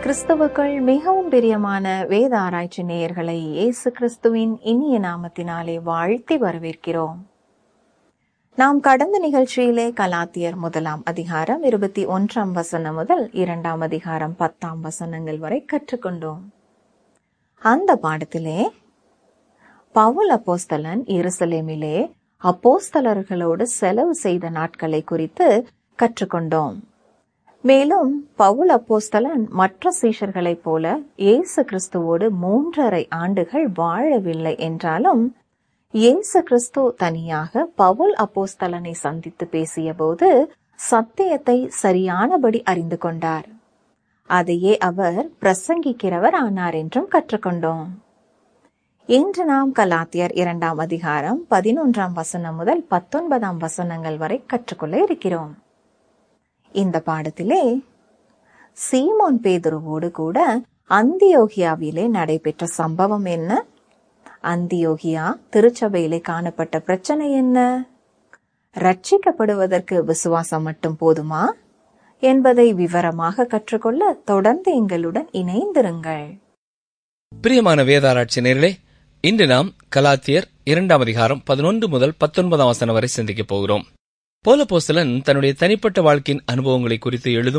கிறிஸ்துவுக்குள் மிகவும் பிரியமான வேத ஆராய்ச்சி நேயர்களை இயேசு கிறிஸ்துவின் இனிய நாமத்தினாலே வாழ்த்தி வரவேற்கிறோம் நாம் கடந்த நிகழ்ச்சியிலே கலாத்தியர் முதலாம் அதிகாரம் இருபத்தி ஒன்றாம் வசனம் முதல் இரண்டாம் அதிகாரம் பத்தாம் வசனங்கள் வரை கற்றுக்கொண்டோம் அந்த பாடத்திலே பவுல் அப்போஸ்தலன் எருசலேமிலே அப்போஸ்தலர்களோடு செலவு செய்த நாட்களை குறித்து கற்றுக்கொண்டோம் மேலும் பவுல் அப்போஸ்தலன் மற்ற சீஷர்களைப் போல இயேசு கிறிஸ்துவோடு மூன்றரை ஆண்டுகள் வாழவில்லை என்றாலும் இயேசு கிறிஸ்து தனியாக பவுல் அப்போஸ்தலனை சந்தித்து பேசியபோது சத்தியத்தை சரியானபடி அறிந்து கொண்டார் அதையே அவர் பிரசங்கிக்கிறவர் ஆனார் என்றும் கற்றுக்கொண்டோம் இன்று நாம் கலாத்தியர் இரண்டாம் அதிகாரம் பதினொன்றாம் வசனம் முதல் பத்தொன்பதாம் வசனங்கள் வரை கற்றுக்கொள்ள இருக்கிறோம் இந்த பாடத்திலே சீமோன் பேதுருவோடு கூட அந்தியோகியாவிலே நடைபெற்ற சம்பவம் என்ன அந்தியோகியா திருச்சபையிலே காணப்பட்ட பிரச்சனை என்ன ரட்சிக்கப்படுவதற்கு விசுவாசம் மட்டும் போதுமா என்பதை விவரமாக கற்றுக்கொள்ள தொடர்ந்து எங்களுடன் இணைந்திருங்கள் பிரியமான வேதாராய்ச்சி நேர்களே இன்று நாம் கலாத்தியர் இரண்டாம் அதிகாரம் பதினொன்று முதல் பத்தொன்பதாம் வசனம் வரை சிந்திக்கப் போகிறோம் போலபோஸ்தலன் தன்னுடைய தனிப்பட்ட வாழ்க்கையின் அனுபவங்களை குறித்து எழுதும்